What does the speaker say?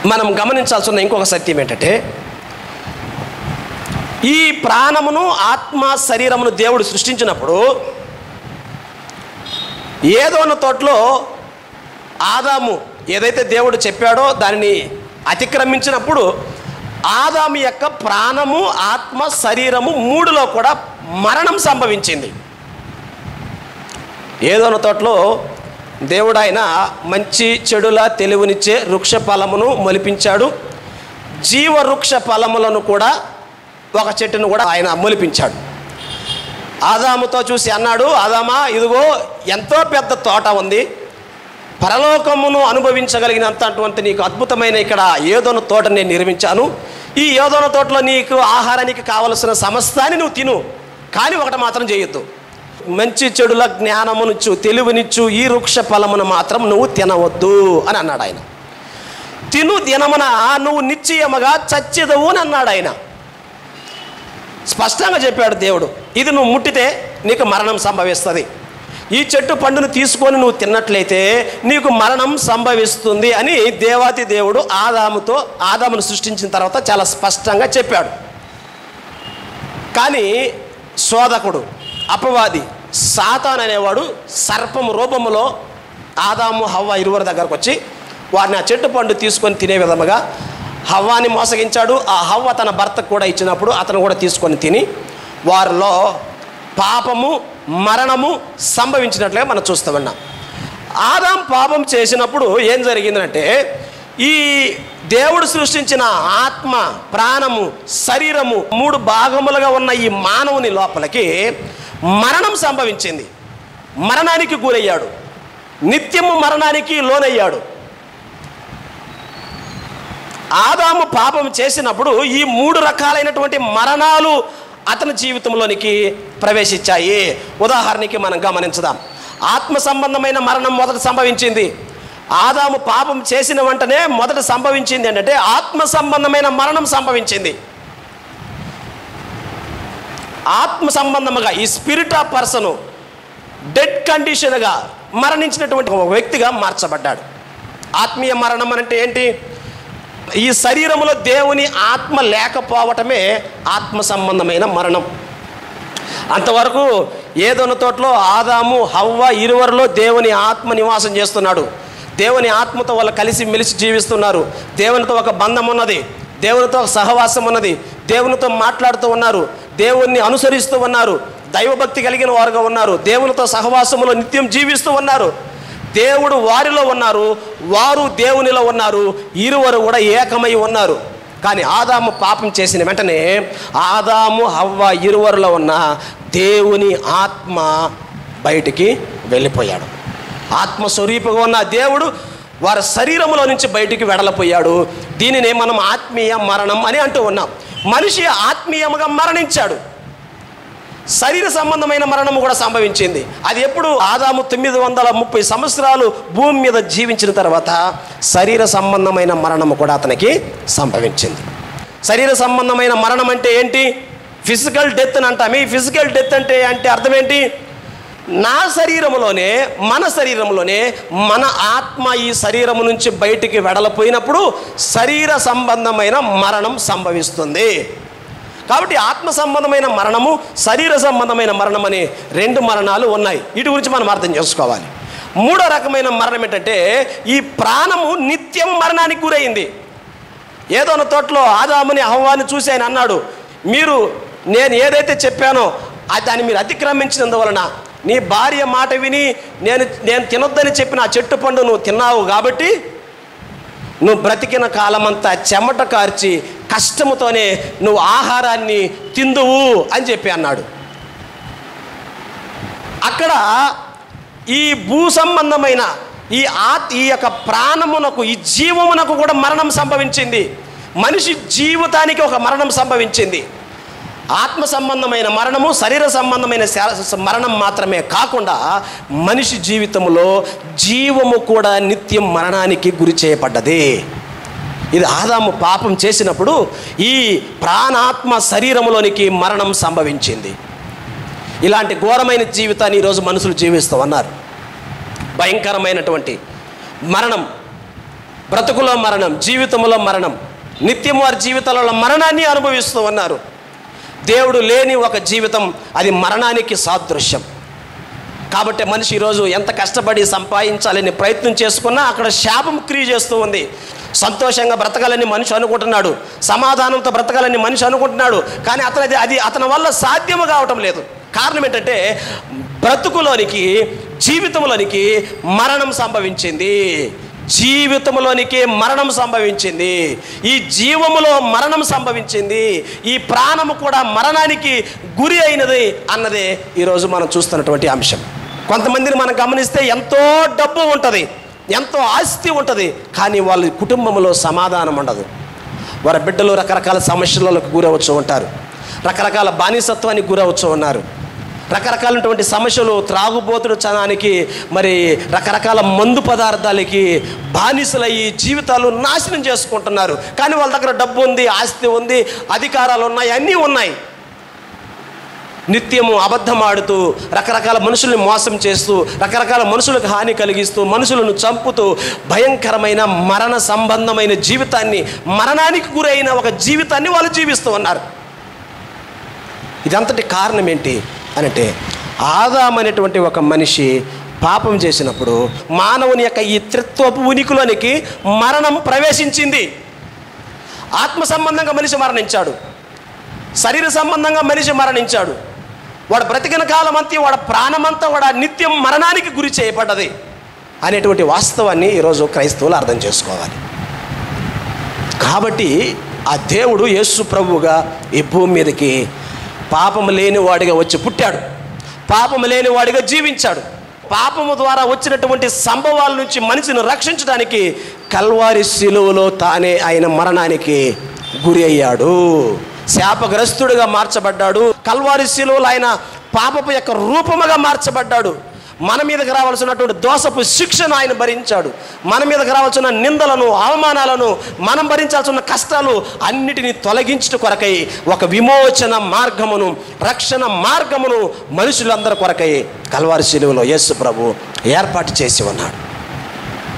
మనం గమనించాల్సిన ఇంకొక సత్యం ఏంటంటే ఈ ప్రాణమును ఆత్మ శరీరమును దేవుడు సృష్టించినప్పుడు ఏదోన తోటలో ఆదాము ఏదైతే దేవుడు చెప్పాడో దానిని అతిక్రమించినప్పుడు ఆదాము యొక్క ప్రాణము ఆత్మ శరీరము మూడులో కూడా మరణం సంభవించింది ఏదోన తోటలో దేవుడు ఆయన మంచి చెడుల తెలివినిచ్చే వృక్ష ఫలమును మొలిపించాడు జీవ వృక్ష ఫలములను కూడా ఒక చెట్టును కూడా ఆయన మొలిపించాడు ఆదాముతో చూసి అన్నాడు ఆదామా ఇదిగో ఎంతో పెద్ద తోట ఉంది పరలోకమును అనుభవించగలిగినంత అటువంటి నీకు అద్భుతమైన ఇక్కడ ఏదోన తోట నేను నిర్మించాను ఈ ఏదోన తోటలో నీకు ఆహారానికి కావలసిన సమస్తాన్ని నువ్వు తిను కానీ ఒకటి మాత్రం చేయొద్దు మంచి చెడుల జ్ఞానమునిచ్చు తెలివినిచ్చు ఈ వృక్ష ఫలమును మాత్రం నువ్వు తినవద్దు అని అన్నాడు ఆయన తిను దినమున నువ్వు నిశ్చయముగా చచ్చెదవు అని అన్నాడు ఆయన స్పష్టంగా చెప్పాడు దేవుడు ఇది నువ్వు ముట్టితే నీకు మరణం సంభవిస్తుంది ఈ చెట్టు పండును తీసుకొని నువ్వు తిన్నట్లయితే నీకు మరణం సంభవిస్తుంది అని దేవాతి దేవుడు ఆదాముతో ఆదామును సృష్టించిన తర్వాత చాలా స్పష్టంగా చెప్పాడు కానీ శోధకుడు అపవాది సాతాన్ అనేవాడు సర్పము రూపములో ఆదాము హవ్వ ఇరువురి దగ్గరకు వచ్చి వారిని ఆ చెట్టు పండు తీసుకొని తినే విధముగా హవ్వాని మోసగించాడు ఆ హవ్వ తన భర్తకు కూడా ఇచ్చినప్పుడు అతను కూడా తీసుకొని తిని వారిలో పాపము మరణము సంభవించినట్లుగా మనం చూస్తూ ఉన్నాం ఆదాం పాపం చేసినప్పుడు ఏం జరిగిందంటే ఈ దేవుడు సృష్టించిన ఆత్మ ప్రాణము శరీరము మూడు భాగములుగా ఉన్న ఈ మానవుని లోపలికి మరణం సంభవించింది మరణానికి గురయ్యాడు నిత్యము మరణానికి లోనయ్యాడు ఆదాము పాపం చేసినప్పుడు ఈ మూడు రకాలైనటువంటి మరణాలు అతని జీవితంలోనికి ప్రవేశించాయి ఉదాహరణకి మనం గమనించుదాం ఆత్మ సంబంధమైన మరణం మొదట సంభవించింది ఆదాము పాపం చేసిన వెంటనే మొదట సంభవించింది ఏంటంటే ఆత్మ సంబంధమైన మరణం సంభవించింది ఆత్మ సంబంధముగా ఈ స్పిరిట్ ఆఫ్ పర్సను డెడ్ కండిషన్గా మరణించినటువంటి ఒక వ్యక్తిగా మార్చబడ్డాడు ఆత్మీయ మరణం అంటే ఏంటి ఈ శరీరములో దేవుని ఆత్మ లేకపోవటమే ఆత్మ సంబంధమైన మరణం అంతవరకు ఏదోన తోటలో ఆదాము హవ్వ ఇరువరిలో దేవుని ఆత్మ నివాసం చేస్తున్నాడు దేవుని ఆత్మతో వాళ్ళు కలిసి మెలిసి జీవిస్తున్నారు దేవునితో ఒక బంధం ఉన్నది దేవునితో ఒక సహవాసం ఉన్నది దేవునితో మాట్లాడుతూ ఉన్నారు దేవుణ్ణి అనుసరిస్తూ ఉన్నారు దైవభక్తి కలిగిన వారుగా ఉన్నారు దేవునితో సహవాసములో నిత్యం జీవిస్తూ ఉన్నారు దేవుడు వారిలో ఉన్నారు వారు దేవునిలో ఉన్నారు ఇరువరు కూడా ఏకమై ఉన్నారు కానీ ఆదాము పాపం చేసిన వెంటనే ఆదాము హవ్వ ఇరువరిలో ఉన్న దేవుని ఆత్మ బయటికి వెళ్ళిపోయాడు ఆత్మ స్వరూపంగా ఉన్న దేవుడు వారి శరీరములో నుంచి బయటికి వెడలపోయాడు దీనినే మనం ఆత్మీయ మరణం అని అంటూ ఉన్నాం మనిషి ఆత్మీయముగా మరణించాడు శరీర సంబంధమైన మరణము కూడా సంభవించింది అది ఎప్పుడు ఆదాము తొమ్మిది వందల ముప్పై సంవత్సరాలు భూమి మీద జీవించిన తర్వాత శరీర సంబంధమైన మరణము కూడా అతనికి సంభవించింది శరీర సంబంధమైన మరణం అంటే ఏంటి ఫిజికల్ డెత్ అని అంటాం ఈ ఫిజికల్ డెత్ అంటే అంటే అర్థం ఏంటి నా శరీరంలోనే మన శరీరంలోనే మన ఆత్మ ఈ శరీరము నుంచి బయటికి వెడలపోయినప్పుడు శరీర సంబంధమైన మరణం సంభవిస్తుంది కాబట్టి ఆత్మ సంబంధమైన మరణము శరీర సంబంధమైన మరణం అనే రెండు మరణాలు ఉన్నాయి వీటి గురించి మనం అర్థం చేసుకోవాలి మూడో రకమైన మరణం ఏంటంటే ఈ ప్రాణము నిత్యం మరణానికి గురైంది ఏదో ఒక తోటలో ఆదాముని అహ్వాని చూసి ఆయన అన్నాడు మీరు నేను ఏదైతే చెప్పానో అది దాన్ని మీరు అతిక్రమించినందువలన నీ భార్య మాట విని నేను నేను తినొద్దని చెప్పిన ఆ చెట్టు పండు నువ్వు తిన్నావు కాబట్టి నువ్వు బ్రతికిన కాలమంతా చెమట కార్చి కష్టముతోనే నువ్వు ఆహారాన్ని తిందువు అని చెప్పి అన్నాడు అక్కడ ఈ భూ సంబంధమైన ఈ ఆత్ ఈ యొక్క ప్రాణమునకు ఈ జీవమునకు కూడా మరణం సంభవించింది మనిషి జీవితానికి ఒక మరణం సంభవించింది ఆత్మ సంబంధమైన మరణము శరీర సంబంధమైన శా- మరణం మాత్రమే కాకుండా మనిషి జీవితంలో జీవము కూడా నిత్యం మరణానికి గురి చేయబడ్డది ఇది ఆదాము పాపం చేసినప్పుడు ఈ ప్రాణాత్మ శరీరములోనికి మరణం సంభవించింది ఇలాంటి ఘోరమైన జీవితాన్ని ఈరోజు మనుషులు జీవిస్తూ ఉన్నారు భయంకరమైనటువంటి మరణం బ్రతుకులో మరణం జీవితంలో మరణం నిత్యం వారి జీవితాలలో మరణాన్ని అనుభవిస్తూ ఉన్నారు దేవుడు లేని ఒక జీవితం అది మరణానికి సాదృశ్యం కాబట్టి మనిషి ఈరోజు ఎంత కష్టపడి సంపాదించాలని ప్రయత్నం చేసుకున్నా అక్కడ శాపం క్రియ చేస్తూ ఉంది సంతోషంగా బ్రతకాలని మనిషి అనుకుంటున్నాడు సమాధానంతో బ్రతకాలని మనిషి అనుకుంటున్నాడు కానీ అతను అది అది అతని వల్ల సాధ్యము కావటం లేదు కారణం ఏంటంటే బ్రతుకులోనికి జీవితంలోనికి మరణం సంభవించింది జీవితంలోనికి మరణం సంభవించింది ఈ జీవములో మరణం సంభవించింది ఈ ప్రాణము కూడా మరణానికి గురి అయినది అన్నదే ఈరోజు మనం చూస్తున్నటువంటి అంశం కొంతమందిని మనం గమనిస్తే ఎంతో డబ్బు ఉంటుంది ఎంతో ఆస్తి ఉంటుంది కానీ వాళ్ళ కుటుంబంలో సమాధానం ఉండదు వారి బిడ్డలు రకరకాల సమస్యలకు గురవచ్చు ఉంటారు రకరకాల బానిసత్వానికి గురవచ్చు ఉన్నారు రకరకాలైనటువంటి సమస్యలు త్రాగుబోతుడు చనానికి మరి రకరకాల మందు పదార్థాలకి బానిసలయ్యి జీవితాలు నాశనం చేసుకుంటున్నారు కానీ వాళ్ళ దగ్గర డబ్బు ఉంది ఆస్తి ఉంది అధికారాలు ఉన్నాయి అన్నీ ఉన్నాయి నిత్యము అబద్ధం ఆడుతూ రకరకాల మనుషుల్ని మోసం చేస్తూ రకరకాల మనుషులకు హాని కలిగిస్తూ మనుషులను చంపుతూ భయంకరమైన మరణ సంబంధమైన జీవితాన్ని మరణానికి గురైన ఒక జీవితాన్ని వాళ్ళు జీవిస్తూ ఉన్నారు ఇదంతటి కారణం ఏంటి అనంటే ఆదాం అనేటువంటి ఒక మనిషి పాపం చేసినప్పుడు మానవుని యొక్క ఈ త్రిత్వపు ఉనికిలోనికి మరణం ప్రవేశించింది ఆత్మ సంబంధంగా మనిషి మరణించాడు శరీర సంబంధంగా మనిషి మరణించాడు వాడు బ్రతికిన కాలం అంతా వాడు ప్రాణమంతా వాడు ఆ నిత్యం మరణానికి గురి చేయబడ్డది అనేటువంటి వాస్తవాన్ని ఈరోజు క్రైస్తవులు అర్థం చేసుకోవాలి కాబట్టి ఆ దేవుడు యేసు ప్రభువుగా ఈ భూమి మీదకి పాపము లేని వాడిగా వచ్చి పుట్టాడు పాపము లేని వాడిగా జీవించాడు పాపము ద్వారా వచ్చినటువంటి సంభవాల నుంచి మనిషిని రక్షించడానికి కల్వారి శిలువలో తానే ఆయన మరణానికి గురి అయ్యాడు శాపగ్రస్తుడిగా మార్చబడ్డాడు కల్వారి శిలువలో ఆయన పాపపు యొక్క రూపముగా మార్చబడ్డాడు మన మీదకి రావాల్సినటువంటి దోషపు శిక్షను ఆయన భరించాడు మన మీదకి రావాల్సిన నిందలను అవమానాలను మనం భరించాల్సిన కష్టాలు అన్నిటినీ తొలగించుట కొరకై ఒక విమోచన మార్గమును రక్షణ మార్గమును మనుషులందరి కొరకై కల్వారి శిలువలో యేసు ప్రభు ఏర్పాటు చేసి ఉన్నాడు